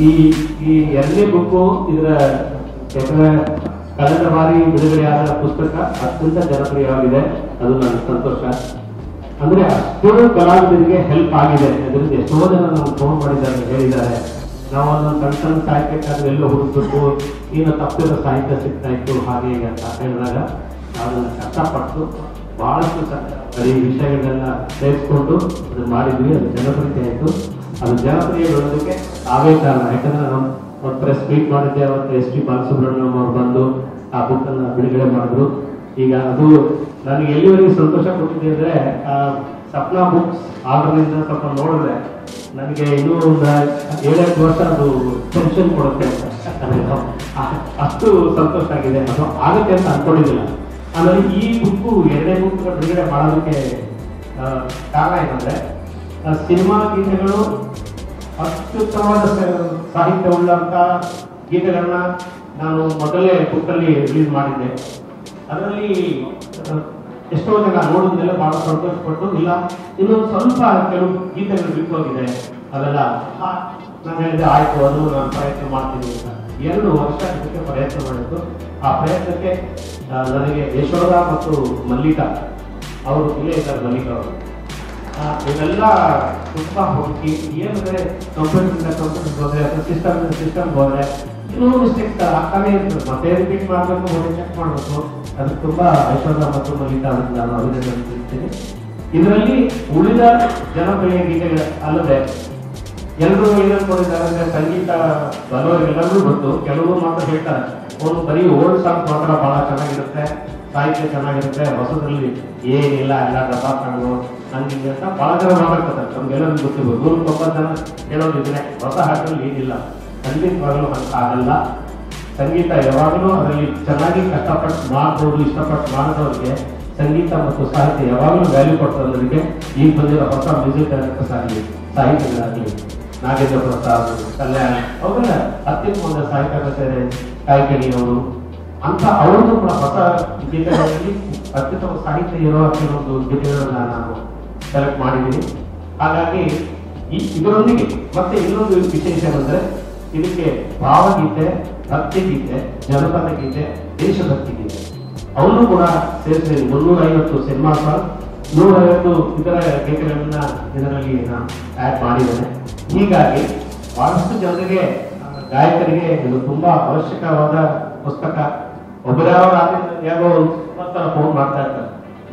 ಈ ಈ ಎರಡನೇ ಬುಕ್ಕು ಇದರ ಯಾಕಂದ್ರೆ ಕಳೆದ ಬಾರಿ ಬಿಡುಗಡೆಯಾದ ಪುಸ್ತಕ ಅತ್ಯಂತ ಜನಪ್ರಿಯವಾಗಿದೆ ಅದು ನನ್ನ ಸಂತೋಷ ಅಂದ್ರೆ ಅಷ್ಟು ಕಲಾವಿದರಿಗೆ ಹೆಲ್ಪ್ ಆಗಿದೆ ಅದರಿಂದ ಎಷ್ಟೋ ಜನ ನಮ್ಗೆ ಫೋನ್ ಮಾಡಿದ್ದಾರೆ ಹೇಳಿದ್ದಾರೆ ನಾವು ಅದನ್ನ ಸಣ್ಣ ಸಣ್ಣ ಸಾಹಿತ್ಯಕ್ಕಾದ್ರೆ ಎಲ್ಲೋ ಹುಡುಕ್ಬಿಟ್ಟು ಏನು ತಪ್ಪಿರೋ ಸಾಹಿತ್ಯ ಸಿಗ್ತಾ ಇತ್ತು ಹಾಗೆ ಹೀಗೆ ಅಂತ ಹೇಳಿದಾಗ ನಾವು ಅದನ್ನ ಕಷ್ಟಪಟ್ಟು ಬಹಳಷ್ಟು ಸ- ಈ ವಿಷಯಗಳನ್ನೆಲ್ಲ ಸೇರಿಸ್ಕೊಂಡು ಅದನ್ನ ಮಾಡಿದ್ವಿ ಅದು ಜನಪ್ರಿಯತೆ ಆಯಿತು ಅದು ಜನಪ್ರಿಯಗೊಳ್ಳೋದಕ್ಕೆ ತಾವೇ ಕಾರಣ ಯಾಕಂದ್ರೆ ನಾವು ಒಂದು ಪ್ರೆಸ್ ಮೀಟ್ ಮಾಡಿದ್ದೆ ಅವತ್ತು ಎಸ್ ಟಿ ಬಾಲಸುಬ್ರಹ್ಮಣ್ಯಂ ಅವರು ಬಂದು ಆ ಬುಕ್ ಅನ್ನ ಬಿಡುಗಡೆ ಮಾಡಿದ್ರು ಈಗ ಅದು ನನಗೆ ಎಲ್ಲಿವರೆಗೆ ಸಂತೋಷ ಕೊಟ್ಟಿದೆ ಅಂದ್ರೆ ಆ ಸಪ್ನಾ ಬುಕ್ಸ್ ಆರ್ಡರ್ನಿಂದ ಸ್ವಲ್ಪ ನೋಡಿದ್ರೆ ನನಗೆ ಇನ್ನೂ ಒಂದು ಏಳೆಂಟು ವರ್ಷ ಅದು ಟೆನ್ಷನ್ ಕೊಡುತ್ತೆ ಅದು ಅ- ಅಷ್ಟು ಸಂತೋಷ ಆಗಿದೆ ಅದು ಆಗುತ್ತೆ ಅಂತ ಅನ್ಕೊಂಡಿದ್ದಿಲ್ಲ ಆಮೇಲೆ ಈ ಬುಕ್ಕು ಎರಡನೇ ಬುಕ್ ಬಿಡುಗಡೆ ಮಾಡೋದಕ್ಕೆ ಆ, ಕಾರಣ ಏನಂದ್ರೆ ಆ ಸಿನಿಮಾ ಗೀತೆಗಳು ಅತ್ಯುತ್ತಮವಾದ ಸ- ಸಾಹಿತ್ಯ ಉಳ್ಳಂತ ಗೀತೆಗಳನ್ನ ನಾನು ಮೊದಲೇ ಬುಕ್ಕಲ್ಲಿ ರಿಲೀಸ್ ಮಾಡಿದ್ದೆ ಅದರಲ್ಲಿ ಆ, ಎಷ್ಟೋ ಜನ ನೋಡಿದ್ಮೇಲೆ ಬಹಳ ಸಂತೋಷಪಟ್ಟು ಇಲ್ಲ ಇನ್ನೊಂದು ಸ್ವಲ್ಪ ಕೆಲವು ಗೀತೆಗಳು ಬಿಟ್ಟೋಗಿದೆ ಅವೆಲ್ಲ ಆ, ನಾನು ಹೇಳಿದೆ ಆಯ್ತು ಅದು ನಾನು ಪ್ರಯತ್ನ ಮಾಡ್ತೀನಿ ಅಂತ ಎರಡು ವರ್ಷ ಇದಕ್ಕೆ ಪ್ರಯತ್ನ ಮಾಡಿದ್ದು ಆ ಪ್ರಯತ್ನಕ್ಕೆ ಆ, ನನಗೆ ಯಶೋಧ ಮತ್ತು ಮಲ್ಲಿಕಾ ಅವರು ಇಲ್ಲೇ ಇದ್ದಾರೆ ಮಲ್ಲಿಕಾ ಅವರು ಆ, ಇವೆಲ್ಲ ತುಂಬಾ ಹುಡುಕಿ ಏನಂದ್ರೆ ಕಂಪ್ಯೂಟರ್ ಕಂಪ್ಯೂಟರ್ ಹೋದ್ರೆ ಅಥವಾ ಸಿಸ್ಟಮ್ ಸಿಸ್ಟಮ್ ಹೋದ್ರೆ ಇನ್ನೂ ಮಿಸ್ಟೇಕ್ಸ್ ಆಗ್ತಾನೆ ಇರ್ತದೆ ಮತ್ತೆ ರಿಪೀಟ್ ಮಾಡಬೇಕು ಮತ್ತೆ ಚೆಕ್ ಮಾಡಬೇಕು ಅದು ತುಂಬಾ ಐಶ್ವರ್ಯ ಮತ್ತು ಮಲ್ಲಿಕಾ ಅವರಿಗೆ ನಾನು ಅಭಿನಂದನೆ ತಿಳಿಸ್ತೀನಿ ಇದರಲ್ಲಿ ಉಳಿದ ಜನಪ್ರಿಯ ಗೀತೆಗಳ ಅಲ್ಲದೆ ಎಲ್ಲರೂ ಏನಂದ್ಕೊಂಡಿದ್ದಾರೆ ಅಂದ್ರೆ ಸಂಗೀತ ಬರೋರಿಗೆಲ್ಲರೂ ಗೊತ್ತು ಕೆಲವರು ಮಾತ್ರ ಹೇಳ್ತಾರೆ ಒಂದು ಬರೀ ಓಲ್ಡ್ ಸಾಂಗ್ ಮಾತ್ರ ಬಹಳ ಚೆನ್ನಾಗಿರುತ್ತೆ ಸಾಹಿತ್ಯ ಚೆನ್ನಾಗಿರುತ್ತೆ ಹೊಸದ್ರಲ್ಲಿ ಏನಿಲ್ಲ ಎಲ್ಲ ಡಬ್ಬಾಕೊಂಡು ಹಂಗೆ ಅಂತ ಬಹಳ ಜನ ಮಾತಾಡ್ತಾರೆ ನಮ್ಗೆಲ್ಲರಿಗೂ ಗೊತ್ತಿರ್ಬೋದು ನೂರ ತೊಂಬತ್ತು ಜನ ಹೇಳೋದಿದ್ರೆ ಹೊಸ ಹಾಡಲ್ಲಿ ಏನಿಲ್ಲ ಖಂಡಿತವಾಗಲೂ ಹಂಗೆ ಆಗಲ್ಲ ಸಂಗೀತ ಯಾವಾಗಲೂ ಅದರಲ್ಲಿ ಚೆನ್ನಾಗಿ ಕಷ್ಟಪಟ್ಟು ಮಾಡ್ಬೋದು ಇಷ್ಟಪಟ್ಟು ಮಾಡಿದವ್ರಿಗೆ ಸಂಗೀತ ಮತ್ತು ಸಾಹಿತ್ಯ ಯಾವಾಗಲೂ ವ್ಯಾಲ್ಯೂ ಕೊಡ್ತದವರಿಗೆ ಈಗ ಬಂದಿರೋ ಹೊಸ ಮ್ಯೂಸಿಕ್ ಡೈರೆಕ್ಟರ್ಸ್ ಆಗಲಿ ಸಾಹಿತ್ಯಗಳಾಗಲಿ ನಾಗೇಂದ್ರ ಪ್ರಸಾದ್ ಕಲ್ಯಾಣ್ ಅವರೆಲ್ಲ ಅತ್ಯುತ್ತಮವಾದ ಸಾಹಿತ್ಯಕತೆ ಕಾಯ್ಕಣಿ ಅವರು ಅಂತ ಅವರನ್ನು ಕೂಡ ಹೊಸ ಗೀತೆಗಳಲ್ಲಿ ಅತ್ಯುತ್ತಮ ಸಾಹಿತ್ಯ ಇರೋ ಕೆಲವೊಂದು ಗೀತೆಗಳನ್ನ ನಾನು ಸೆಲೆಕ್ಟ್ ಮಾಡಿದ್ದೀನಿ ಹಾಗಾಗಿ ಈ ಇದರೊಂದಿಗೆ ಮತ್ತೆ ಇನ್ನೊಂದು ವಿಶೇಷ ಏನಂದ್ರೆ ಇದಕ್ಕೆ ಭಾವಗೀತೆ ಭಕ್ತಿಗೀತೆ ಜನಪದ ಗೀತೆ ದೇಶಭಕ್ತಿ ಗೀತೆ ಅವನು ಕೂಡ ಸೇರಿಸಿ ಮುನ್ನೂರ ಐವತ್ತು ಸಿನಿಮಾ ಸಾಂಗ್ ನೂರೈವತ್ತು ಇತರ ಗೀತೆಗಳನ್ನ ಇದರಲ್ಲಿ ನಾನು ಆಡ್ ಮಾಡಿದ್ದೇನೆ ಹೀಗಾಗಿ ಬಹಳಷ್ಟು ಜನರಿಗೆ ಆ, ಗಾಯಕರಿಗೆ ಇದು ತುಂಬಾ ಅವಶ್ಯಕವಾದ ಪುಸ್ತಕ ಒಬ್ಬರಾದ್ರೂ ಯಾರೋ ಒಂದ್ಸಲ ಫೋನ್ ಮಾಡ್ತಾ ಇರ್ತಾರೆ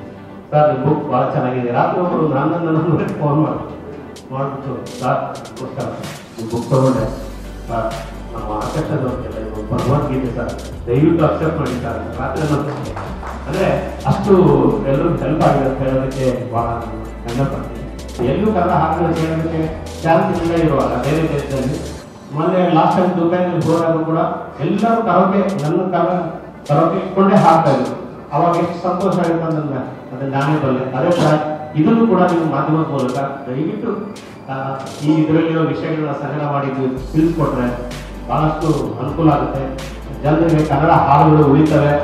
ಸರ್ ನಿಮ್ಮ ಬುಕ್ ಬಹಳ ಚೆನ್ನಾಗಿದೆ ರಾತ್ರಿ ಒಬ್ಬರು ನನ್ನನ್ನು ನನ್ನ ಫೋನ್ ಮಾಡಿ ಮಾಡ್ಬಿಟ್ಟು ಸರ್ ಪುಸ್ತಕ ಈ ಬುಕ್ ತಗೊಂಡೆ ಸರ್ ನಮ್ಮ ಆಕರ್ಷದವ್ರಿಗೆಲ್ಲ ಇದು ಭಗವದ್ಗೀತೆ ಸರ್ ದಯವಿಟ್ಟು ಅಕ್ಸೆಪ್ಟ್ ಮಾಡಿ ಸರ್ ರಾತ್ರಿ ನನ್ನ ಅಂದ್ರೆ ಅಷ್ಟು ಎಲ್ಲರಿಗೂ ಹೆಲ್ಪ್ ಆಗಿದೆ ಅಂತ ಹೇಳೋದಕ್ಕೆ ಬಹಳ ಹೆಮ್ಮೆ ಪಡ್ತೀನಿ ಎಲ್ಲೂ ಕನ್ನಡ ಹಾಡುಗಳು ಕೇಳೋದಕ್ಕೆ ಚಾನ್ಸ್ ಇಲ್ಲ ಇರುವಾಗ ಬೇರೆ ದೇಶದಲ್ಲಿ ಮೊನ್ನೆ ಲಾಸ್ಟ್ ಟೈಮ್ ದುಬೈನಲ್ಲಿ ಹೋದಾಗ ಕೂಡ ಎಲ್ಲರೂ ಕರೋಕೆ ನನ್ನ ಕರ ಕರೋಕೆ ಇಟ್ಕೊಂಡೇ ಹಾಡ್ತಾ ಇದ್ರು ಅವಾಗ ಎಷ್ಟು ಸಂತೋಷ ಆಗುತ್ತೆ ಅಂತಂದ್ರೆ ಅದನ್ನ ನಾನೇ ಬಲ್ಲೆ ಅದೇ ತರ ಇದನ್ನು ಕೂಡ ನೀವು ಮಾಧ್ಯಮದ ಮೂಲಕ ದಯವಿಟ್ಟು ಆ, ಈ ಇದರಲ್ಲಿರೋ ವಿಷಯಗಳನ್ನ ಸಂಗ್ರಹ ಮಾಡಿ ನೀವು ತಿಳಿಸ್ಕೊಟ್ರೆ ಬಹಳಷ್ಟು ಅನುಕೂಲ ಆಗುತ್ತೆ ಜನರಿಗೆ ಕನ್ನಡ ಹಾಡುಗಳು ಉಳಿತವೆ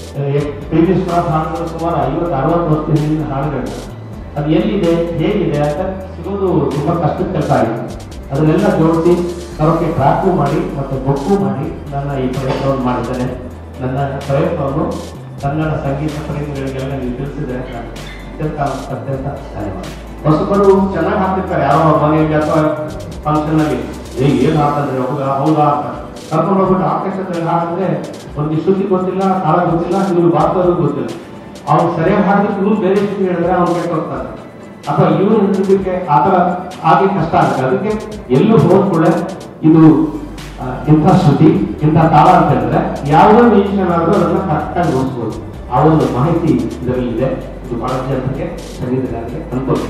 ಪಿ ವಿ ಶ್ರೀನಿವಾಸ್ ಹಾಡುಗಳು ಸುಮಾರು ಐವತ್ತು ಅರವತ್ತು ವರ್ಷದ ಹಿಂದಿನ ಹಾಡುಗಳು ಅದು ಎಲ್ಲಿದೆ ಹೇಗಿದೆ ಅಂತ ಸಿಗೋದು ತುಂಬಾ ಕಷ್ಟದ ಕೆಲಸ ಆಗಿದೆ ಅದನ್ನೆಲ್ಲ ಜೋಡಿಸಿ ಕರೋಕೆ ಟ್ರ್ಯಾಕು ಮಾಡಿ ಮತ್ತು ಬುಕ್ಕು ಮಾಡಿ ನನ್ನ ಈ ಪ್ರಯತ್ನವನ್ನು ಮಾಡಿದ್ದೇನೆ ನನ್ನ ಪ್ರಯತ್ನವನ್ನು ಕನ್ನಡ ಸಂಗೀತ ಪ್ರೇಮಿಗಳಿಗೆಲ್ಲ ನೀವು ತಿಳಿಸಿದ್ರೆ ನಾನು ಅತ್ಯಂತ ಅತ್ಯಂತ ಧನ್ಯವಾದ ಹೊಸಬರು ಚೆನ್ನಾಗಿ ಹಾಕ್ತಿರ್ತಾರೆ ಯಾರೋ ಅವ್ರ ಮನೆಯಲ್ಲಿ ಅಥವಾ ಫಂಕ್ಷನ್ ಅಲ್ಲಿ ಏ ಏನ್ ಹಾಡ್ತಾರೆ ಹೌದಾ ಹೌದಾ ಅಂತ ಕರ್ಕೊಂಡು ಹೋಗ್ಬಿಟ್ಟು ಆರ್ಕೆಸ್ಟ್ರಾದಲ್ಲಿ ಹಾಡಿದ್ರೆ ಒಂದು ಶ್ರುತಿ ಗೊತ್ತಿಲ್ಲ ತಾಳ ಗೊತ್ತಿಲ್ಲ ಇವ್ರು ಬಾರ್ದವ್ರು ಗೊತ್ತಿಲ್ಲ ಅವ್ನು ಸರಿಯಾಗಿ ಹಾಡಿದ್ರೆ ಇವ್ರು ಬೇರೆ ಶ್ರುತಿ ಹೇಳಿದ್ರೆ ಅವ್ನು ಕೆಟ್ಟು ಹೋಗ್ತಾರೆ ಅಥವಾ ಇವ್ರು ಹಿಡಿದಕ್ಕೆ ಆ ಥರ ಆಗಿ ಕಷ್ಟ ಆಗುತ್ತೆ ಅದಕ್ಕೆ ಎಲ್ಲೂ ಹೋದ್ಕೂಡಲೇ ಇದು ಆ, ಇಂಥ ಶ್ರುತಿ ಇಂಥ ತಾಳ ಅಂತ ಹೇಳಿದ್ರೆ ಯಾವುದೋ ಮ್ಯೂಸಿಷಿಯನ್ ಆದ್ರೂ ಅದನ್ನ ಕರೆಕ್ಟಾಗಿ ಓದಿಸ್ಬೋದು ಆ ಒಂದು ಮಾಹಿತಿ ಇದರಲ್ಲಿ ಇದೆ ಇದು ಬಹಳ ಜನರಿಗೆ ಸಂಗೀತಗಾರರಿಗೆ ಅನುಕೂಲ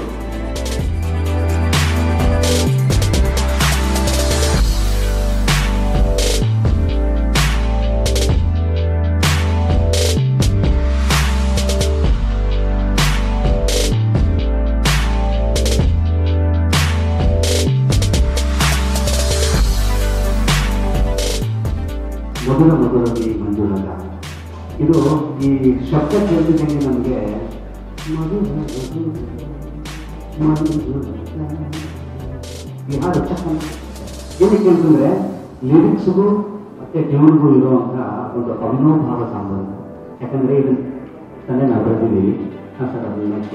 ಮಧುರ ಮಧುರವಿ ಮಂಜುಳದ ಇದು ಈ ಶಬ್ದ ಕೇಳಿದಂಗೆ ನಮಗೆ ಮಧುರ ಮಧುರ ಮಂಜುಳದ ಈ ಹಾಡು ಚೆನ್ನಾಗಿ ಏನಕ್ಕೆ ಅಂತಂದ್ರೆ ಲಿರಿಕ್ಸ್ಗೂ ಮತ್ತೆ ಟ್ಯೂನ್ಗೂ ಇರುವಂತ ಒಂದು ಅವಿನೋಭಾವ ಸಂಬಂಧ ಯಾಕಂದ್ರೆ ಇದು ತಂದೆ ನಾವು ಬರೆದಿದ್ದೀವಿ ಹಾಂ ಸರ್ ಅದು ನೆಕ್ಸ್ಟ್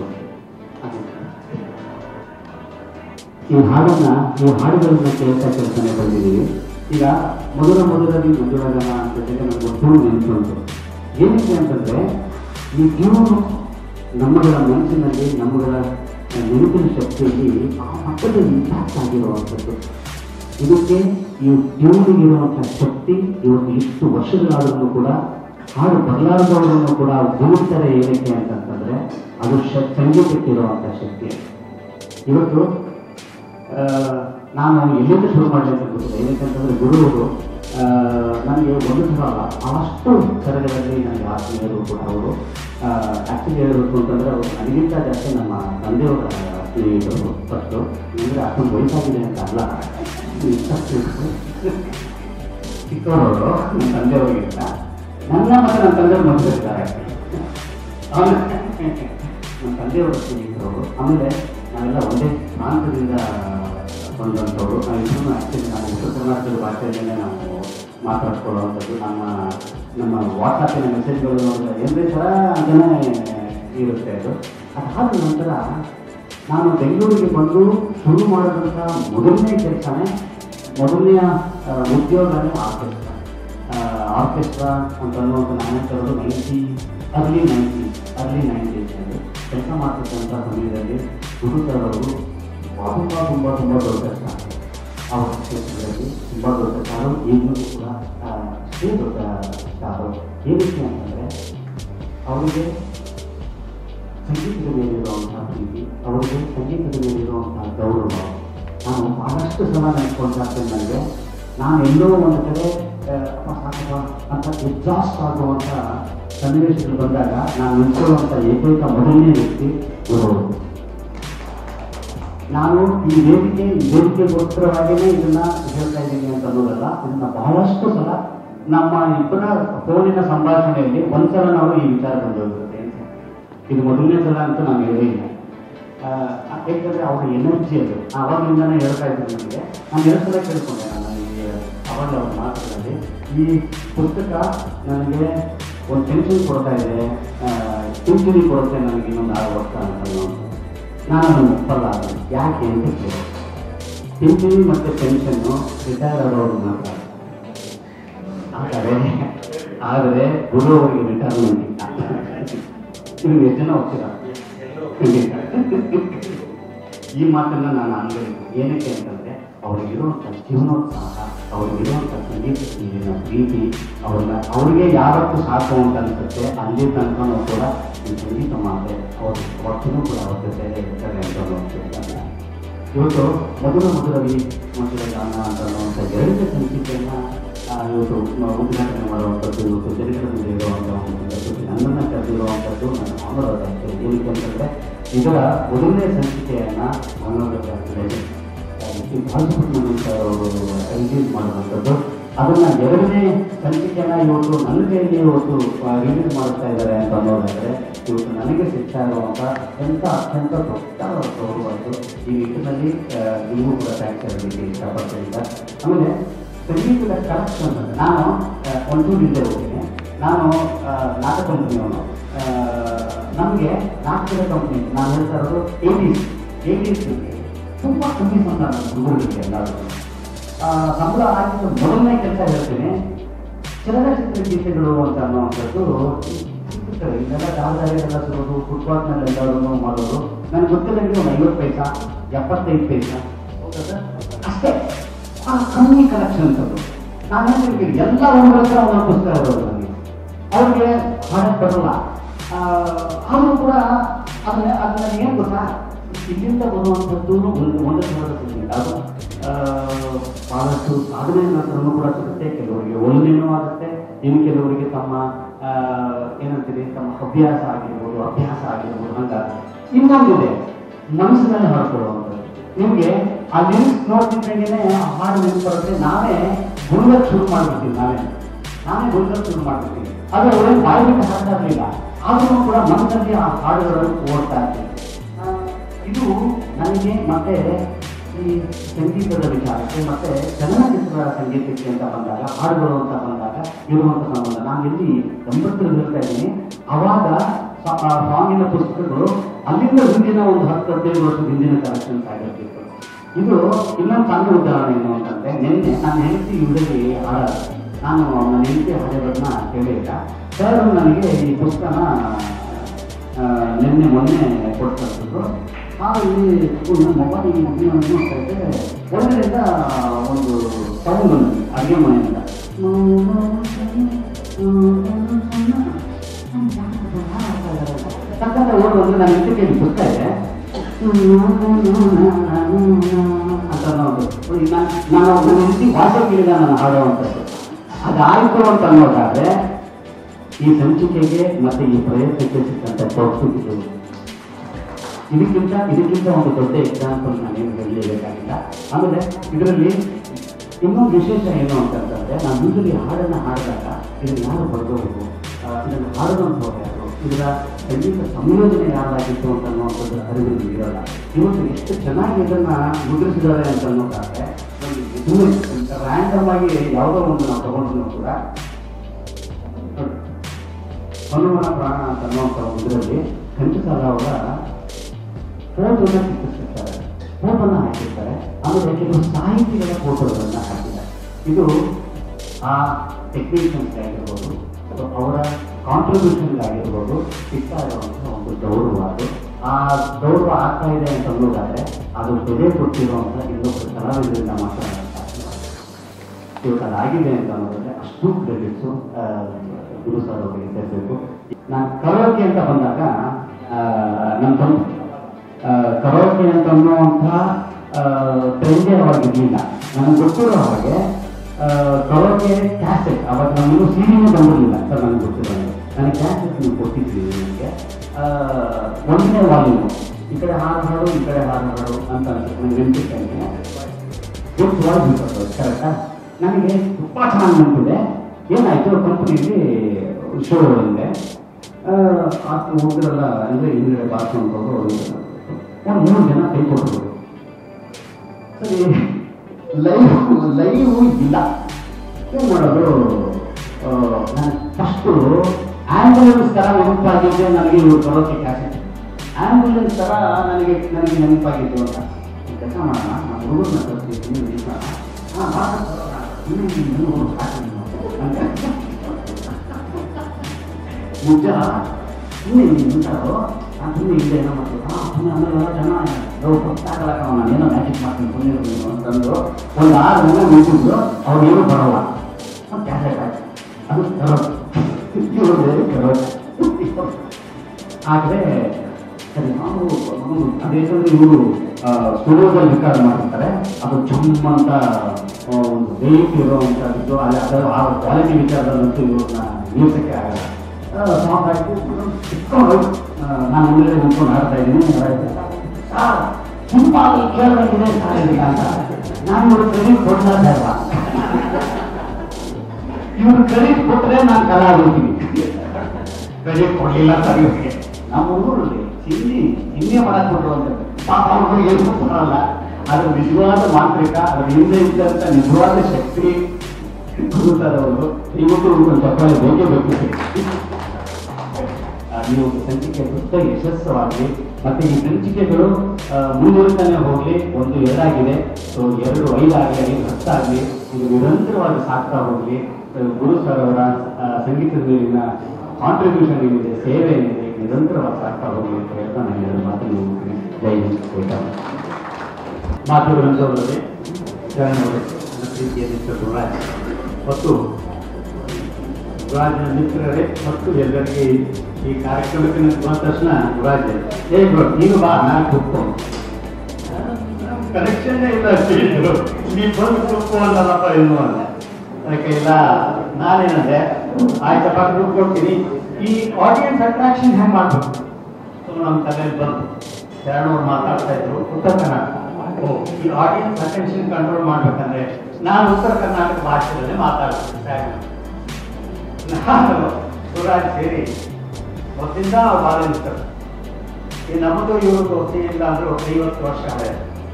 ಈ ಹಾಡನ್ನ ಈ ಹಾಡುಗಳನ್ನ ಕೇಳ್ತಾ ಕೇಳ್ತಾನೆ ಬಂದಿದ್ದೀವಿ ಈಗ ಮೊದಲ ಮೊದಲಲ್ಲಿ ಮಧುರಗನ ಜೊತೆಗೆ ನಮ್ಗೆ ಟ್ಯೂನ್ ನೆನಪುಂಟು ಏನಕ್ಕೆ ಅಂತಂದ್ರೆ ಈ ಟ್ಯೂನ್ ನಮ್ಮಗಳ ಮನಸ್ಸಿನಲ್ಲಿ ನಮ್ಮಗಳ ನೆನಪಿನ ಶಕ್ತಿಯಲ್ಲಿ ಆ ಮಟ್ಟದ ಇಂಪ್ಯಾಕ್ಟ್ ಆಗಿರುವಂಥದ್ದು ಇದಕ್ಕೆ ಈ ಟ್ಯೂನ್ಗೆ ಇರುವಂಥ ಶಕ್ತಿ ಇವತ್ತು ಇಷ್ಟು ವರ್ಷಗಳಾದ್ರೂ ಕೂಡ ಹಾಡು ಬದಲಾದವರನ್ನು ಕೂಡ ಗುರುತಾರೆ ಏನಕ್ಕೆ ಅಂತಂತಂದ್ರೆ ಅದು ಶ ಸಂಗೀತಕ್ಕೆ ಇರುವಂಥ ಶಕ್ತಿ ಇವತ್ತು ಆ, ನಾನು ಎಲ್ಲಿಂದ ಶುರು ಮಾಡಲಿ ಅಂತ ಗೊತ್ತಿಲ್ಲ ಏನಕ್ಕಂತಂದ್ರೆ ಗುರುಗಳು ಆ, ನನಗೆ ಒಂದು ಸಲ ಅಲ್ಲ ಬಹಳಷ್ಟು ಸ್ಥಳಗಳಲ್ಲಿ ನನಗೆ ಆತ್ಮೀಯರು ಕೂಡ ಅವರು ಆ್ಯಕ್ಚುಲಿ ಹೇಳಬೇಕು ಅಂತಂದ್ರೆ ಅವರು ನನಗಿಂತ ಜಾಸ್ತಿ ನಮ್ಮ ತಂದೆಯವರ ಸ್ನೇಹಿತರು ಫಸ್ಟು ಅಂದರೆ ಅಷ್ಟೊಂದು ವಯಸ್ಸಾಗಿದೆ ಅಂತ ಅಲ್ಲ ಚಿಕ್ಕವರವರು ನನ್ನ ತಂದೆಯವರಿಗಿಂತ ನನ್ನ ಮತ್ತು ನನ್ನ ತಂದೆಯವರು ಮದುವೆ ಇದ್ದಾರೆ ಆಮೇಲೆ ನಮ್ಮ ತಂದೆಯವರ ಸ್ನೇಹಿತರು ಆಮೇಲೆ ನಾವೆಲ್ಲ ಒಂದೇ ಪ್ರಾಂತದಿಂದ ಬಂದಂಥವ್ರು ನಾವಿಬ್ಬರು ಆ್ಯಕ್ಚುಲಿ ನಾವು ಉತ್ತರ ಕರ್ನಾಟಕದ ಭಾಷೆಯಲ್ಲೇ ನಾವು ಮಾತಾಡ್ಕೊಳ್ಳುವಂಥದ್ದು ನಮ್ಮ ನಮ್ಮ ವಾಟ್ಸಪ್ಪಿನ ಮೆಸೇಜ್ಗಳು ನೋಡಿದ್ರೆ ಏನ್ರಿ ಸರ ಅಂತಲೇ ಇರುತ್ತೆ ಅದು ಅದಾದ ನಂತರ ನಾನು ಬೆಂಗಳೂರಿಗೆ ಬಂದು ಶುರು ಮಾಡಿದಂಥ ಮೊದಲನೇ ಕೆಲಸನೇ ಮೊದಲನೆಯ ಆ, ಉದ್ಯೋಗನೇ ಆರ್ಕೆಸ್ಟ್ರಾ ಆರ್ಕೆಸ್ಟ್ರಾ ಅಂತ ಅನ್ನುವಂಥ ನಾನು ಕರೆದು ನೈಂಟಿ ಅರ್ಲಿ ನೈಂಟಿ ಅರ್ಲಿ ನೈಂಟೀಸ್ನಲ್ಲಿ ಕೆಲಸ ಮಾಡ್ತಿದ್ದಂಥ ಸಮಯದಲ್ಲಿ ಗುರು ಸರ್ ಅವರು ತುಂಬ ತುಂಬ ತುಂಬ ದೊಡ್ಡ ಸ್ಟಾರ್ ಅವರ ಕ್ಷೇತ್ರದಲ್ಲಿ ತುಂಬ ದೊಡ್ಡ ಸ್ಟಾರು ಈಗಲೂ ಕೂಡ ಆ, ಅಷ್ಟೇ ದೊಡ್ಡ ಸ್ಟಾರು ಏನಕ್ಕೆ ಅಂತಂದರೆ ಅವರಿಗೆ ಸಂಗೀತದ ಮೇಲಿರುವಂತಹ ಪ್ರೀತಿ ಅವರಿಗೆ ಸಂಗೀತದ ಮೇಲಿರುವಂತಹ ಗೌರವ ನಾನು ಬಹಳಷ್ಟು ಸಲ ನೆನ್ಕೊಂಡಾಗ್ತೇನೆ ನನಗೆ ನಾನು ಎಲ್ಲೋ ಒಂದು ಕಡೆ ಆ, ಅಪ್ಪ ಸಾಕಪ್ಪ ಅಂತ ಎಕ್ಸಾಸ್ಟ್ ಆಗುವಂಥ ಸನ್ನಿವೇಶಗಳು ಬಂದಾಗ ನಾನು ನಿಂತ್ಕೊಳ್ಳುವಂಥ ಏಕೈಕ ಮೊದಲನೇ ವ್ಯಕ್ತಿ ಗುರು ನಾನು ಈ ವೇದಿಕೆ ಈ ವೇದಿಕೆಗೋಸ್ಕರವಾಗಿಯೇ ಇದನ್ನ ಹೇಳ್ತಾ ಇದ್ದೀನಿ ಅಂತ ಅನ್ನೋದಲ್ಲ ಇದನ್ನ ಬಹಳಷ್ಟು ಸಲ ನಮ್ಮ ಇಬ್ಬರ ಫೋನಿನ ಸಂಭಾಷಣೆಯಲ್ಲಿ ಒಂದ್ಸಲ ನಾವು ಈ ವಿಚಾರ ಬಂದಿರುತ್ತೆ ಅಂತ ಇದು ಮೊದಲನೇ ಸಲ ಅಂತ ನಾನು ಹೇಳೇ ಇಲ್ಲ ಆ, ಯಾಕಂದ್ರೆ ಅವರ ಎನರ್ಜಿ ಅದು ಅವಾಗಲಿಂದನೇ ಹೇಳ್ತಾ ಇದ್ದೀನಿ ನನಗೆ ನಾನು ಎರಡು ಸಲ ಕೇಳ್ಕೊಂಡೆ ನಾನು ಈ ಅವಾಗ ಅವ್ರ ಮಾತುಗಳಲ್ಲಿ ಈ ಪುಸ್ತಕ ನನಗೆ ಒಂದು ಟೆನ್ಷನ್ ಕೊಡ್ತಾ ಇದೆ ಇಂಜುರಿ ಕೊಡುತ್ತೆ ನನಗೆ ಇನ್ನೊಂದು ಆರು ವರ್ಷ ಅಂತ ಅನ್ನೋದು. ನಾನು ಅದನ್ನು ಒಪ್ಪಲ್ಲ ಅದನ್ನು. ಯಾಕೆ ಅಂತ ಕೇಳಿ ಪಿಂಚಣಿ ಮತ್ತು ಪೆನ್ಷನ್ನು ರಿಟೈರ್ ಆದವರು ಮಾತ್ರ ಆದರೆ ಆದರೆ ಗುರು ಅವರಿಗೆ ರಿಟೈರ್ಮೆಂಟ್ ಇಲ್ಲ ಇದು ಎಷ್ಟು ಜನ ಹೋಗ್ತೀರಾ ಖಂಡಿತ. ಈ ಮಾತನ್ನ ನಾನು ಅನ್ಬೇಕು ಏನಕ್ಕೆ ಅಂತಂದ್ರೆ ಅವರಿಗಿರುವಂಥ ಜೀವನೋತ್ಸಾಹ ಅವರಿಗಿರುವಂಥ ಸಂಗೀತ ಮೇಲಿನ ಪ್ರೀತಿ ಅವ್ರನ್ನ ಅವ್ರಿಗೆ ಯಾವತ್ತೂ ಸಾಕು ಅಂತ ಅನ್ಸುತ್ತೆ ಅಲ್ಲಿ ತನಕನೂ ಕೂಡ ಈ ಸಂಗೀತ ಮಾತೆ ಅವ್ರ ವರ್ತನೂ ಕೂಡ ಅವ್ರ ಜೊತೆ ಇರ್ತಾರೆ ಅಂತ ಅನ್ನೋದು ಇವತ್ತು ಮೊದಲ ಮೊದಲವಿ ಮೊದಲ ಗಾನ ಅಂತ ಅನ್ನುವಂಥ ಎರಡು ಸಂಚಿಕೆಯನ್ನ ಆ, ಇವತ್ತು ಮ- ಉದ್ಘಾಟನೆ ಮಾಡುವಂಥದ್ದು ಇವತ್ತು ಜನಗಳ ಮುಂದೆ ಇರುವಂಥ ಒಂದು ಸಂದರ್ಭದಲ್ಲಿ ನನ್ನನ್ನು ಕರೆದಿರುವಂಥದ್ದು ನನ್ನ ಆನರ್ ಆಗ್ತದೆ ಏನಕ್ಕೆ ಅಂತಂದರೆ ಇದರ ಮೊದಲನೇ ಸಂಚಿಕೆಯನ್ನ ಮನೋರಂಜ ಬಾಲಸುಬ್ರಹ್ಮಣ್ಯ ಸರ್ ಅವರು ರಿಲೀಸ್ ಮಾಡುವಂಥದ್ದು ಅದನ್ನ ಎರಡನೇ ಸಂಚಿಕೆಯನ್ನ ಇವತ್ತು ನನ್ನ ಕೈಯಲ್ಲಿ ಇವತ್ತು ರಿಲೀಸ್ ಮಾಡ್ತಾ ಇದ್ದಾರೆ ಅಂತ ಅನ್ನೋದಾದ್ರೆ ಇವತ್ತು ನನಗೆ ಸಿಗ್ತಾ ಇರುವಂಥ ಅತ್ಯಂತ ಅತ್ಯಂತ ದೊಡ್ಡ ಗೌರವ ಇದು ಈ ನಿಟ್ಟಿನಲ್ಲಿ ಆ, ನೀವು ಕೂಡ ಥ್ಯಾಂಕ್ಸ್ ಹೇಳಲಿಕ್ಕೆ ಇಷ್ಟಪಡ್ತೀನಿ ಆಮೇಲೆ ಸಂಗೀತದ ಕಲೆಕ್ಷನ್ ಅಂತ ನಾನು ಆ, ಒಂದು ಹಿಂದೆ ಹೋಗ್ತೀನಿ ನಾನು ಆ, ನಾಟಕ ಕಂಪ್ನಿಯವನು ನಮಗೆ ನಾಟಕದ ಕಂಪ್ನಿ ನಾನು ಹೇಳ್ತಾ ಇರೋದು ಏಯ್ಟೀಸ್ ಏಯ್ಟೀಸ್ನಲ್ಲಿ ತುಂಬ ಕಮ್ಮಿ ಸಂಬಳ ನನ್ನ ಹುಡುಗರಿಗೆ ಎಲ್ಲರೂ ಆ, ಸಂಬಳ ಆಗಿದ್ದು ಮೊದಲನೇ ಕೆಲಸ ಹೇಳ್ತೀನಿ ಚಲನಚಿತ್ರ ಗೀತೆಗಳು ಅಂತ ಅನ್ನುವಂಥದ್ದು ಸಿಗ್ತವೆ ಇದೆಲ್ಲ ದಾವದಾರಿಗೆಲ್ಲ ಸಿಗೋದು ಫುಟ್ಪಾತ್ನಲ್ಲಿ ಎಲ್ಲರೂ ಮಾಡೋದು ನನಗೆ ಗೊತ್ತಿಲ್ಲಂಗೆ ಒಂದು ಐವತ್ತು ಪೈಸಾ ಎಪ್ಪತ್ತೈದು ಪೈಸಾ ಹೌದಾ ಸರ್? ಅಷ್ಟೇ ಆ ಕಮ್ಮಿ ಕಲೆಕ್ಷನ್ಸ್ ಅದು ನಾನು ಹೇಳ್ತೀನಿ ಎಲ್ಲ ಒಂದ್ರ ಹತ್ರ ಒಂದೊಂದು ಪುಸ್ತಕ ಇರೋದು ನನಗೆ ಅವ್ರಿಗೆ ಹಾಡಕ್ಕೆ ಬರಲ್ಲ ಆ, ಆದರೂ ಕೂಡ ಅದನ್ನ ಅದನ್ನ ಏನು ಗೊತ್ತಾ ಇಲ್ಲಿಂದ ಬರುವಂಥದ್ದು ಒಂದು ಒಂದು ಥರದ ಸಂಗೀತ ಅದು ಆ, ಬಹಳಷ್ಟು ಸಾಧನೆ ನಂತರನೂ ಕೂಡ ಸಿಗುತ್ತೆ ಕೆಲವರಿಗೆ ಒಳ್ಳೆಯೂ ಆಗುತ್ತೆ ಇನ್ನು ಕೆಲವರಿಗೆ ತಮ್ಮ ಆ, ಏನಂತೀರಿ ತಮ್ಮ ಅಭ್ಯಾಸ ಆಗಿರ್ಬೋದು ಅಭ್ಯಾಸ ಆಗಿರ್ಬೋದು ಹಂಗ ಇನ್ನೊಂದಿದೆ ಮನಸ್ಸಿನಲ್ಲಿ ಹಾಡ್ಕೊಳ್ಳುವಂಥದ್ದು ನಿಮಗೆ ಆ ಲಿರಿಕ್ಸ್ ನೋಡ್ತಿದ್ದಂಗೆ ಆ ಹಾಡು ನೆನಪು ಬರುತ್ತೆ ನಾವೇ ಗುರುಗಕ್ಕೆ ಶುರು ಮಾಡ್ಬಿಡ್ತೀವಿ ನಾವೇ ನಾನೇ ಗುರುಗಕ್ಕೆ ಶುರು ಮಾಡ್ಬಿಡ್ತೀನಿ ಅದು ಅವರೇನು ಬಾಯಿ ಬಿಟ್ಟು ಹಾಡ್ತಾ ಇರಲಿಲ್ಲ ಆದರೂ ಕೂಡ ಮನಸ್ಸಲ್ಲಿ ಆ ಹಾಡುಗಳು ಓಡ್ತಾ ಇರ್ತೀವಿ ಆ, ಇದು ನನಗೆ ಮತ್ತೆ ಈ ಸಂಗೀತದ ವಿಚಾರಕ್ಕೆ ಮತ್ತೆ ಚಲನಚಿತ್ರ ಸಂಗೀತಕ್ಕೆ ಅಂತ ಬಂದಾಗ ಹಾಡುಗಳು ಅಂತ ಬಂದಾಗ ಇರುವಂತ ಸಂಬಂಧ ನಾನು ಇಲ್ಲಿ ಎಂಬತ್ತರಲ್ಲಿ ಹೇಳ್ತಾ ಇದ್ದೀನಿ ಅವಾಗ ಸ- ಆ ಸಾಂಗಿನ ಪುಸ್ತಕಗಳು ಅಲ್ಲಿಂದ ಹಿಂದಿನ ಒಂದು ಹತ್ತು ಹದಿನೈದು ವರ್ಷದ ಹಿಂದಿನ ಕಲೆಕ್ಷನ್ಸ್ ಆಗಿರ್ತಿತ್ತು ಇದು ಇನ್ನೊಂದು ಸಣ್ಣ ಉದಾಹರಣೆ ಏನು ಅಂತಂದ್ರೆ ನಿನ್ನೆ ನನ್ನ ಹೆಂಡತಿ ಇವರಲ್ಲಿ ಹಾಡ ನಾನು ನನ್ನ ಹೆಂಡತಿ ಹಾಡಿರೋದನ್ನ ಕೇಳಿಲ್ಲ ಸರ್ ನನಗೆ ಈ ಪುಸ್ತಕನ ಆ, ನಿನ್ನೆ ಮೊನ್ನೆ ಕೊಡ್ತಿದ್ರು ಆಗ ಇಲ್ಲಿ ಮೊಬೈಲ್ ನೋಡ್ತಾ ಇದ್ದೆ ಒಳಗಡೆಯಿಂದ ಒಂದು ಸೌಂಡ್ ಬಂತು ಅಡುಗೆ ಮನೆಯಿಂದ ಸಕ್ಕತ್ತ ಓಡ್ ಬಂದ್ರೆ ನನ್ನ ಹೆಂಡತಿ ಪುಸ್ತಕ ಇದೆ ಅಂತ ಅನ್ನೋದು ಈಗ ನಾನು ನಾನು ನನ್ನ ಹೆಂಡತಿ ಭಾಷೆ ಕೇಳಿದ ನಾನು ಹಾಡುವಂಥದ್ದು ಅದಾಯಿತು ಅಂತ ಅನ್ನೋದಾದ್ರೆ ಈ ಸಂಚಿಕೆಗೆ ಮತ್ತೆ ಈ ಪ್ರಯತ್ನಕ್ಕೆ ಸಿಕ್ಕಂತ ಪೌಷ್ಟಿಕ ಇದು ಇದಕ್ಕಿಂತ ಇದಕ್ಕಿಂತ ಒಂದು ದೊಡ್ಡ ಎಕ್ಸಾಂಪಲ್ ನಾನೇನು ಹೇಳಲೇಬೇಕಾಗಿಲ್ಲ ಆಮೇಲೆ ಇದರಲ್ಲಿ ಇನ್ನೊಂದು ವಿಶೇಷ ಏನು ಅಂತಂತಂದ್ರೆ ನಾನು ಯೂಶಲಿ ಹಾಡನ್ನು ಹಾಡಿದಾಗ ಇದನ್ನು ಯಾರು ಬರೆದವರು ಇದನ್ನು ಹಾಡಿದಂಥವ್ರು ಯಾರು ಇದರ ಸಂಗೀತ ಸಂಯೋಜನೆ ಯಾರಾಗಿತ್ತು ಅಂತ ಅನ್ನುವಂಥದ್ದು ಅರಿವು ನಿಮ್ಗೆ ಇರಲ್ಲ ಇವತ್ತು ಎಷ್ಟು ಚೆನ್ನಾಗಿ ಇದನ್ನ ಮುದ್ರಿಸಿದ್ದಾರೆ ಅಂತ ಅನ್ನೋದಾದ್ರೆ ರ್ಯಾಂಡಮ್ ಆಗಿ ಯಾವುದೋ ಒಂದು ನಾವು ತಗೊಂಡ್ರು ಕೂಡ ಹನುಮನ ಪ್ರಾಣ ಅಂತ ಅನ್ನುವಂಥ ಒಂದರಲ್ಲಿ ಕಂಚಸಾಲ ಅವರ ಫೋಟೋನ ಚಿತ್ರಿಸಿರ್ತಾರೆ ಫೋಟೋನ ಹಾಕಿರ್ತಾರೆ ಆಮೇಲೆ ಕೆಲವು ಸಾಹಿತಿಗಳ ಫೋಟೋಗಳನ್ನು ಹಾಕಿದ್ದಾರೆ ಇದು ಆ ಟೆಕ್ನಿಷಿಯನ್ಸ್ ಆಗಿರ್ಬೋದು ಅಥವಾ ಅವರ ಕಾಂಟ್ರಿಬ್ಯೂಷನ್ ಆಗಿರ್ಬೋದು ಸಿಗ್ತಾ ಇರುವಂತಹ ಒಂದು ಗೌರವ ಅದು ಆ ಗೌರವ ಆಗ್ತಾ ಇದೆ ಅಂತ ಅನ್ನೋದಾದ್ರೆ ಅದು ಬೆಲೆ ಕೊಟ್ಟಿರುವಂಥ ಇನ್ನೊಬ್ಬರು ಕಲಾವಿದರಿಂದ ಮಾತ್ರ ಸಾಧ್ಯ. ಇವತ್ತು ಅದಾಗಿದೆ ಅಂತ ಅನ್ನೋದಾದ್ರೆ ಅಷ್ಟು ಕ್ರೆಡಿಟ್ಸು ಗುರು ಸರ್ ಅವರಿಗೆ ಸೇರಬೇಕು ನಾನು ಕರೋಕೆ ಅಂತ ಬಂದಾಗ ಆ, ನಮ್ಮ ತಮ್ಮ ಕರೋಕೆ ಅಂತ ಅನ್ನುವಂಥ ಟ್ರೆಂಡೇ ಅವಾಗಿರಲಿಲ್ಲ ನನಗೆ ಗೊತ್ತಿರೋ ಹಾಗೆ ಕರೋಕೆ ಕ್ಯಾಸೆಟ್ ಅವಾಗ ನಮಗೂ ಸಿಡಿನೂ ಬಂದಿರಲಿಲ್ಲ ಸರ್ ನನಗೆ ಗೊತ್ತಿರೋ ಹಾಗೆ ನನಗೆ ಕ್ಯಾಸೆಟ್ ನೀವು ಕೊಟ್ಟಿದ್ವಿ ನನಗೆ ಒಂದನೇ ವಾಲ್ಯೂಮು ಈ ಕಡೆ ಹಾಡು ಹಾಡು ಈ ಕಡೆ ಹಾಡು ಹಾಡು ಅಂತ ಅನ್ಸುತ್ತೆ ನನಗೆ ನೆನಪಿಸ್ತಾ ಗೊತ್ತು ಕರೆಕ್ಟಾ ನನಗೆ ತುಂಬ ಚೆನ್ನಾಗಿ ನೆನಪಿದೆ ಏನಾಯ್ತು ಕಂಪನಿಯಲ್ಲಿ ಶೋ ಇದೆ ಆ ಹುಡುಗರೆಲ್ಲ ಅಂದರೆ ಹಿಂದ್ಗಡೆ ಬಾತ್ರೂಮ್ ಅವರು ಒಂದು ಮೂರು ಜನ ಕೈ ಕೊಟ್ಟರು ಸರಿ ಲೈವ್ ಲೈವ್ ಇಲ್ಲ ಏನು ಮಾಡೋದು ಆ, ನಾನು ಫಸ್ಟು ಆಂಬ್ಯುಲೆನ್ಸ್ ಥರ ನೆನಪಾಗಿದ್ದೆ ನನಗೆ ಇವ್ರು ಬರೋಕ್ಕೆ ಕ್ಯಾಸೆಟ್ ಆಂಬ್ಯುಲೆನ್ಸ್ ಥರ ನನಗೆ ನನಗೆ ನೆನಪಾಗಿತ್ತು ಅಂತ ಕೆಲಸ ಮಾಡೋಣ ನಾನು ಹುಡುಗರನ್ನ ಕರ್ಸ್ತೀನಿ ನೀವು ನಿಲ್ಸೋಣ. ಹಾಂ ಮಾತಾಡ್ಸೋಣ. ಇನ್ನೂ ಇನ್ನೂ ಒಂದು ಸಾಕು ನೀವು. ಅಂತ. ನಿಜ ಸುಮ್ಮನೆ ನೀನು ನಿಂತಾರೋ ನಾನು ಸುಮ್ಮನೆ ಇಲ್ಲದೆ ಏನೋ ಮಾಡ್ತೀನಿ ಹಾಂ ಸುಮ್ಮನೆ ಆಮೇಲೆ ಎಲ್ಲ ಜನ ನಾವು ಗೊತ್ತಾಗಲ್ಲ ಕಣ ನಾನು ಏನೋ ಮ್ಯಾಜಿಕ್ ಮಾಡ್ತೀನಿ ಸುಮ್ಮನೆ ನೀನು ಅಂತಂದು ಒಂದು ಆರು ಜನ ನಿಂತಿದ್ರು ಅವ್ರು ಏನೂ ಬರಲ್ಲ ಕ್ಯಾಸೆಟ್ ಆಯ್ತು ಅದು ಕರೋಟ್ ಇವರು ಬೇರೆ ಕರೋಟ್ ಆದರೆ ಸರಿ ನಾವು ನಾವು ಅದೇನಂದ್ರೆ ಇವರು ಸ್ಟುಡಿಯೋದಲ್ಲಿ ರೆಕಾರ್ಡ್ ಮಾಡಿರ್ತಾರೆ ಅದು ಜಮ್ ಅಂತ ಆ, ಒಂದು ವೆಯ್ಟ್ ಇರುವಂಥದ್ದು ಅಲ್ಲಿ ಅದರ ಆ ಕ್ವಾಲಿಟಿ ವಿಚಾರದಲ್ಲಂತೂ ಇವ್ರನ್ನ ನಿಲ್ಸಕ್ಕೆ ಆಗಲ್ಲ ಸಾಂಗ್ ಆಯಿತು ಇಟ್ಕೊಂಡು ನಾನು ಮುಂದೆ ನಿಂತ್ಕೊಂಡು ಹಾಡ್ತಾ ಇದ್ದೀನಿ ಸರ್ ಸಿಂಪಾಲ್ ಕೇಳಬೇಕಿದೆ ಸರ್ ಇದೀಗ ಅಂತ ನಾನು ಇವ್ರ ಕ್ರೆಡಿಟ್ ಕೊಡ್ತಾ ಬೇಡವಾ ಇವ್ರು ಕ್ರೆಡಿಟ್ ಕೊಟ್ಟರೆ ನಾನು ಕಲಾವಿದ್ದೀನಿ ಕ್ರೆಡಿಟ್ ಕೊಡಲಿಲ್ಲ ಸರ್ ಇವರಿಗೆ ನಮ್ಮ ಊರಲ್ಲಿ ಹಿಂದಿ ಹಿಂದಿ ಮಾಡಕ್ ಕೊಟ್ಟರು ಅಂತ ಪಾಪ ಅವ್ರು ಏನು ಬರಲ್ಲ ಅದು ನಿಜವಾದ ಮಾಂತ್ರಿಕ ಅದ್ರ ಹಿಂದೆ ಇದ್ದಂತ ನಿಜವಾದ ಶಕ್ತಿ ಗುರುತಾರೆ ಅವರು ಇವತ್ತು ಒಂದು ಚಪ್ಪಾಳೆ ಬೇಕೇ ಬೇಕು ಆ, ನೀವು ಸಂಚಿಕೆ ದೊಡ್ಡ ಯಶಸ್ಸವಾಗಲಿ ಮತ್ತೆ ಈ ಸಂಚಿಕೆಗಳು ಆ, ಮುಂದುವರಿತಾನೆ ಹೋಗಲಿ ಒಂದು ಎರಡಾಗಿದೆ ಸೊ ಎರಡು ಐದಾಗಲಿ ಐದು ಹತ್ತಾಗಲಿ ಇದು ನಿರಂತರವಾಗಿ ಸಾಕ್ತಾ ಹೋಗಲಿ ಗುರು ಸರ್ ಅವರ ಆ, ಸಂಗೀತದ ಮೇಲಿನ ಕಾಂಟ್ರಿಬ್ಯೂಷನ್ ಏನಿದೆ ಸೇವೆ ಏನಿದೆ ನಿರಂತರವಾಗಿ ಸಾಕ್ತಾ ಹೋಗಲಿ ಅಂತ ಹೇಳ್ತಾ ನಾನು ಎರಡು ಮಾತನ್ನು ಮುಗಿಸ್ತೀನಿ. ಜೈ ಹಿಂದ್ ಮಾತುಗಳಲ್ಲದೆ ಶರಣವರೇ ನನ್ನ ಪ್ರೀತಿಯ ಮಿತ್ರ ಗುರುರಾಜ್ ಮತ್ತು ಗುರುರಾಜನ ಮಿತ್ರರೇ ಮತ್ತು ಎಲ್ಲರಿಗೆ ಈ ಕಾರ್ಯಕ್ರಮಕ್ಕೆ ನಾನು ಬಂದ ತಕ್ಷಣ ಗುರುರಾಜ್ ಏ ಬ್ರೋ ನೀನು ಬಾ ನಾನು ಕೂತ್ಕೊಂಡು ಕನೆಕ್ಷನ್ ಇಲ್ಲ ಕೇಳಿದ್ರು ನೀ ಬಂದು ಕೂತ್ಕೊಂಡಲ್ಲಪ್ಪ ಇನ್ನು ಅಂತ ಅದಕ್ಕೆ ಇಲ್ಲ ನಾನೇನಂದೆ ಆಯ್ತಪ್ಪ ಕೂತ್ಕೊಳ್ತೀನಿ ಈ ಆಡಿಯನ್ಸ್ ಅಟ್ರಾಕ್ಷನ್ ಹೆಂಗೆ ಮಾಡ್ಬೇಕು ಸೊ ನಮ್ಮ ತಲೆಯಲ್ಲಿ ಬಂತು ಶರಣವ್ರು ಮಾತಾಡ್ತಾ ಇದ್ರು ಉತ್ತರ ಕರ್ನಾಟಕ ಓ ಈ ಆಡಿಯನ್ಸ್ ಅಟೆನ್ಷನ್ ಕಂಟ್ರೋಲ್ ಮಾಡ್ಬೇಕಂದ್ರೆ ನಾನು ಉತ್ತರ ಕರ್ನಾಟಕ ಭಾಷೆಯಲ್ಲೇ ಮಾತಾಡ್ತೀನಿ ಶರಣ. ನಾನು ಶಿವರಾಜ್ ಸೇರಿ ಮೊದಲಿಂದ ಭಾಳ ಇಷ್ಟ ಈ ನಮ್ಮದು ಇವ್ರದ್ದು ಇಲ್ಲ ಅಂದ್ರೆ ಒಂದು ಐವತ್ತು ವರ್ಷ ಹಳೆ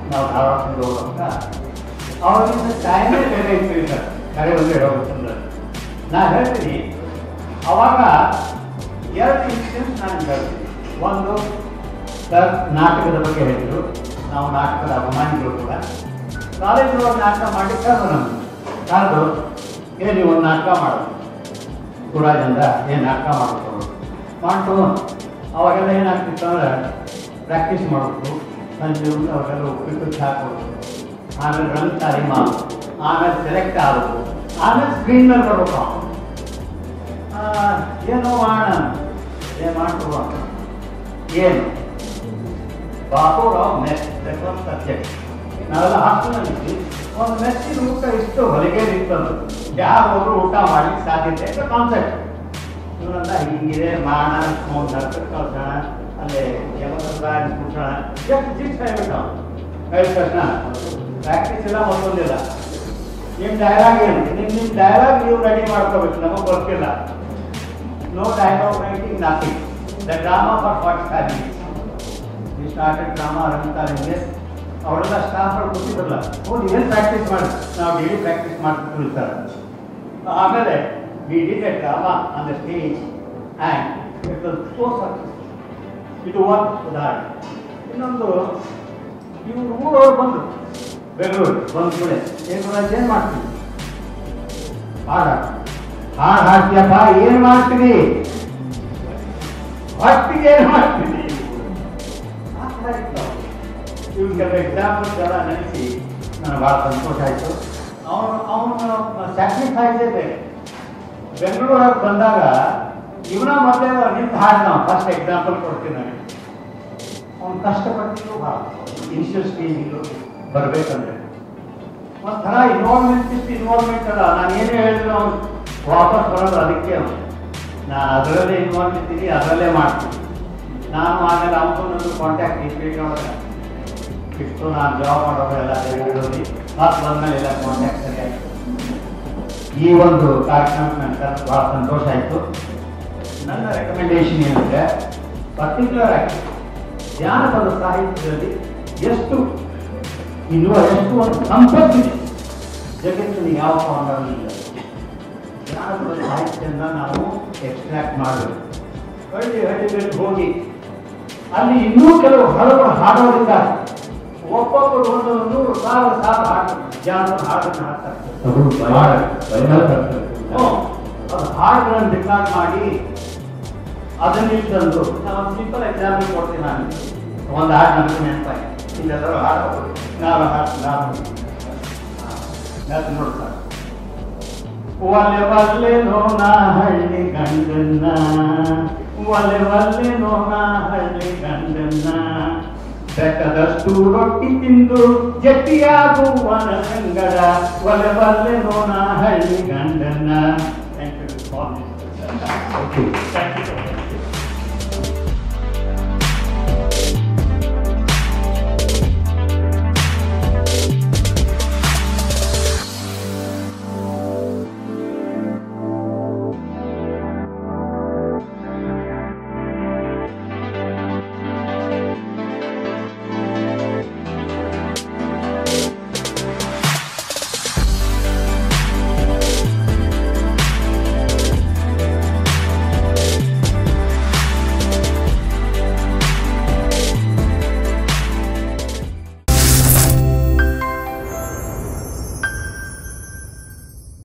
ನಾವು ಧಾರವಾಡದಿಂದ ಹೋಗುವಾಗ ಅವಾಗಿಂದ ಟೈಮೇ ಬೇರೆ ಇತ್ತು ಇಲ್ಲ ಕರೆ ಒಂದು ಹೇಳೋಗುತ್ತಂದ್ರೆ ನಾ ಹೇಳ್ತೀನಿ ಅವಾಗ ಎರಡು ಇನ್ಸಿಡೆಂಟ್ ನಾನು ಹೇಳ್ತೀನಿ ಒಂದು ಸರ್ ನಾಟಕದ ಬಗ್ಗೆ ಹೇಳಿದ್ರು ನಾವು ನಾಟಕದ ಅಭಿಮಾನಿಗಳು ಕೂಡ ಕಾಲೇಜಿನೊಳಗೆ ನಾಟಕ ಮಾಡಿ ಕರೆದು ನಮ್ಗೆ ಕರೆದು ಏ ನೀವು ಒಂದು ನಾಟಕ ಮಾಡೋದು ಗುರಾಜಿಂದ ಏನು ನಾಟಕ ಮಾಡ್ಬೇಕು ಮಾಡ್ತು ಅವಾಗೆಲ್ಲ ಏನಾಗ್ತಿತ್ತು ಅಂದ್ರೆ ಪ್ರಾಕ್ಟೀಸ್ ಮಾಡಬೇಕು ಸಂಜೆ ಮುಂದೆ ಅವಾಗೆಲ್ಲ ಉಪ್ಪಿಟ್ಟು ಹಾಕೋದು ಆಮೇಲೆ ರಂಗ್ ತಾರಿ ಮಾಡೋದು ಆಮೇಲೆ ಸೆಲೆಕ್ಟ್ ಆಗೋದು ಆಮೇಲೆ ಸ್ಕ್ರೀನ್ ಮೇಲೆ ಬರ್ಬೇಕು ಅವ್ನು. ಆ, ಏನೋ ಮಾಡೋಣ ಏನು ಮಾಡ್ತು ಅಂತ ಏನು ಬಾಪುರಾವ್ ಮೆಸ್ ಸಬ್ಜೆಕ್ಟ್ ನಾವೆಲ್ಲ ಹಾಸ್ಟೆಲ್ನಲ್ಲಿ ಒಂದು ಮೆಸ್ಸಿನ ಊಟ ಇಷ್ಟು ಹೊಲಿಗೆ ನಿಂತದ್ದು ಯಾರು ಊಟ ಮಾಡ್ಲಿಕ್ಕೆ ಸಾಧ್ಯತೆ ಅಂತ ಕಾನ್ಸೆಪ್ಟ್ ಇವರೆಲ್ಲ ಹಿಂಗಿದೆ ಮಾಡ ಒಂದು ನರ್ಕ ಕಳ್ಸೋಣ ಅಲ್ಲೇ ಯಾವತ್ತಲ್ಲ ಕೂರ್ಸೋಣ ಎಷ್ಟು ಜಿಕ್ಸ್ ಆಗ್ಬಿಟ್ಟು ನಾವು ಹೇಳಿದ ತಕ್ಷಣ ಪ್ರಾಕ್ಟೀಸ್ ಇಲ್ಲ ಮತ್ತೊಂದಿಲ್ಲ ನಿಮ್ಮ ಡೈಲಾಗ್ ಏನು ನಿಮ್ಮ ನಿಮ್ಮ ಡೈಲಾಗ್ ನೀವು ರೆಡಿ ಮಾಡ್ಕೋಬೇಕು ನಮಗೆ ಗೊತ್ತಿಲ್ಲ no dialogue writing nothing the drama for forty five minutes ಈ ಸ್ಟಾರ್ಟೆಡ್ ಡ್ರಾಮಾ ರಮಿತಾರೆ ಅವರೆಲ್ಲ ಸ್ಟಾಫ್ಗಳು ಗೊತ್ತಿದ್ರಲ್ಲ ಹೋಗಿ ಏನು ಪ್ರಾಕ್ಟೀಸ್ ಮಾಡಿ ನಾವು ಡೈಲಿ ಪ್ರಾಕ್ಟೀಸ್ ಮಾಡ್ತಿದ್ರು ಸರ್ ಆಮೇಲೆ we did a drama on the stage and it was so success ಇದು ಒಂದು ಉದಾಹರಣೆ ಇನ್ನೊಂದು ಇವರು ಊರವ್ರು ಬಂದರು ಬೆಂಗಳೂರು ಬಂದ ಕೂಡ ಏನು ಏನು ಮಾಡ್ತೀವಿ ಹಾಡು ಹಾಡು ಹಾಡ್ತೀಯಪ್ಪ ಏನು ಮಾಡ್ತೀವಿ ಹೊಟ್ಟಿಗೆ ಏನು ಮಾಡ್ತೀವಿ ಇವ್ರಿಗೆಲ್ಲ ಎಕ್ಸಾಂಪಲ್ಸ್ ಎಲ್ಲ ನೆನೆಸಿ ನನಗೆ ಭಾಳ ಸಂತೋಷ ಆಯಿತು ಅವನು ಅವನು ಸ್ಯಾಕ್ರಿಫೈಸೇ ಬೇರೆ ಬೆಂಗಳೂರಿಗೆ ಬಂದಾಗ ಇವನ ಮೊದಲೇ ನಿಂತು ಹಾಡಿ ನಾವು ಫಸ್ಟ್ ಎಕ್ಸಾಂಪಲ್ ಕೊಡ್ತೀನಿ ನನಗೆ ಅವ್ನು ಕಷ್ಟಪಟ್ಟಿದ್ದು ಭಾಳ ಇನಿಷಿಯಲ್ ಸ್ಟೇಜಿಗೆ ಬರಬೇಕಂದ್ರೆ ಒಂಥರ ಇನ್ವಾಲ್ವ್ಮೆಂಟ್ ಇಷ್ಟು ಇನ್ವಾಲ್ವ್ಮೆಂಟ್ ಅಲ್ಲ ನಾನು ಏನೇ ಹೇಳಿದ್ರು ಅವ್ನು ವಾಪಸ್ ಬರೋದು ಅದಕ್ಕೆ ಅವ್ನು. ನಾನು ಅದರಲ್ಲೇ ಇನ್ವಾಲ್ವ್ ಇದ್ದೀನಿ ಅದರಲ್ಲೇ ಮಾಡ್ತೀನಿ ನಾನು ಆಮೇಲೆ ಅವನು ನನ್ನ ಕಾಂಟ್ಯಾಕ್ಟ್ ಇಟ್ಬಿಟ್ಟು ಇಷ್ಟು ನಾನು ಜಾಬ್ ಮಾಡೋರೆಲ್ಲ ಬೆಂಗಳೂರಲ್ಲಿ ಮತ್ತೆ ಬಂದ್ಮೇಲೆ ಎಲ್ಲ ಕಾಂಟ್ಯಾಕ್ಟ್ ಸರಿ ಆಯಿತು ಈ ಒಂದು ಕಾರ್ಯಕ್ರಮಕ್ಕೆ ನನಗೆ ಭಾಳ ಸಂತೋಷ ಆಯಿತು ನನ್ನ ರೆಕಮೆಂಡೇಶನ್ ಏನಂದರೆ ಪರ್ಟಿಕ್ಯುಲರ್ ಆಗಿ ಜಾನಪದ ಸಾಹಿತ್ಯದಲ್ಲಿ ಎಷ್ಟು ಇನ್ನೂ ಎಷ್ಟು ಒಂದು ಸಂಪತ್ತಿದೆ ಜಗತ್ತಿನ ಯಾವ ಕಾರಣವೂ ಇಲ್ಲ ಜಾನಪದ ಸಾಹಿತ್ಯನ ನಾವು ಎಕ್ಸ್ಟ್ರಾಕ್ಟ್ ಮಾಡಬೇಕು ಹಳ್ಳಿ ಹಳ್ಳಿಗಳಿಗೆ ಹೋಗಿ ಅಲ್ಲಿ ಇನ್ನೂ ಕೆಲವು ಹಲವರು ಹಾಡೋರಿದ್ದಾರೆ ಒಬ್ಬೊಬ್ಬರು ಒಂದು ನೂರು ಸಾವಿರ ಸಾವಿರ ಹಾಡು ಜಾನಪದ ಹಾಡನ್ನು ಹಾಡ್ತಾರೆ ಅದು ಭಯ- ಭಯ ಆಗ್ತದೆ. ಹ್ಮ್. ಅದು ಹಾಡುಗಳನ್ನು ರೆಕಾರ್ಡ್ ಮಾಡಿ ಅದನ್ನ ಇಲ್ಲಿ ತಂದು ನಾನು ಸಿಂಪಲ್ ಎಕ್ಸಾಂಪಲ್ ಕೊಡ್ತೀನಿ ನಾನು ಒಂದು ಹಾಡು ನನಗೆ ನೆನಪಾಯಿ ಇಲ್ಲೆಲ್ಲರೂ ಹಾಡು ನಾನು ಹಾಡು ನಾನು ನಾನು ನೋಡಿ ಸರ್ ಒಲೆ ಒಲ್ಲೆ ನೋನ ಹಳ್ಳಿ ಗಂಡನ್ನ ಒಲೆ ಒಲ್ಲೆ ನೋನ ಹಳ್ಳಿ ಗಂಡನ್ನ ಬೆಟ್ಟದಷ್ಟು ರೊಟ್ಟಿ ತಿಂದು ಜಟ್ಟಿಯಾಗುವನ ಸಂಗಡ ಒಲೆ ಒಲ್ಲೆ ನೋನ ಹಳ್ಳಿ ಗಂಡನ್ನ thank you Okay. Thank you